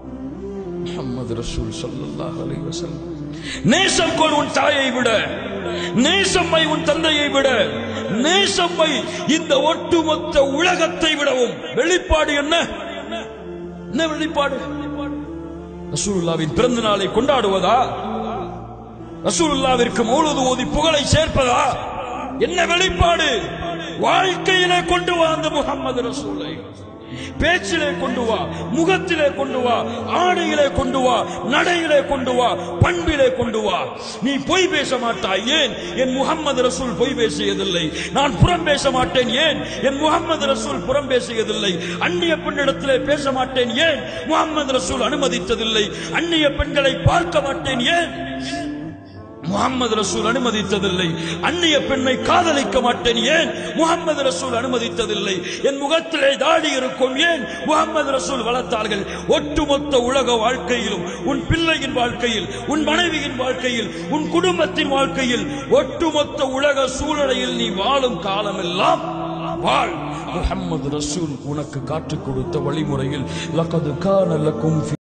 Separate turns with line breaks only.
முஹம்மது ரசூல் ஸல்லல்லாஹு அலைஹி வஸல்லம் நேசம் கொள் உன் தாயை விட நேசம்மை உன் தந்தையை விட நேசம்மை இந்த ஒட்டுமொத்த உலகத்தை விடவும் வெளிப்பாடு என்ன என்ன வெளிப்பாடு ரசூலுல்லாவின் பிறந்த நாளை கொண்டாடுவதா ரசூலுல்லாவிற்கு மௌலூது ஓதி புகழை சேர்ப்பதா என்ன வெளிப்பாடு வாழ்க்கையிலே கொண்டு வா அந்த முகம்மது ரசூலை பேச்சிலே கொண்டு வா முகத்திலே கொண்டு வா ஆடையிலே கொண்டு வா நடையிலே கொண்டு வா பண்பிலே கொண்டு வா நீ பொய் பேச மாட்டாய் ஏன் என் முகம்மது ரசூல் பொய் பேசியதில்லை நான் புறம் பேச மாட்டேன் ஏன் என் முகம்மது ரசூல் புறம் பேசியதில்லை அந்நிய பெண்ணிடத்திலே பேச மாட்டேன் ஏன் முகம்மது ரசூல் அனுமதித்ததில்லை அந்நிய பெண்களை பார்க்க மாட்டேன் ஏன் முகம்மது ரசூல் அனுமதித்ததில்லை அந்நிய பெண்ணை காதலிக்க மாட்டேன் ஏன் முகம்மது ரசூல் அனுமதித்ததில்லை என் முகத்திலே தாடி இருக்கும் ஏன் முகம்மது ரசூல் வளர்த்தார்கள் ஒட்டுமொத்த உலக வாழ்க்கையிலும் உன் பிள்ளையின் வாழ்க்கையில் உன் மனைவியின் வாழ்க்கையில் உன் குடும்பத்தின் வாழ்க்கையில் ஒட்டுமொத்த உலக சூழலையில் நீ வாழும் காலமெல்லாம் வாழ் முஹம்மது ரசூல் உனக்கு காற்றுக் கொடுத்த வழிமுறையில் லகது கான லக்கும்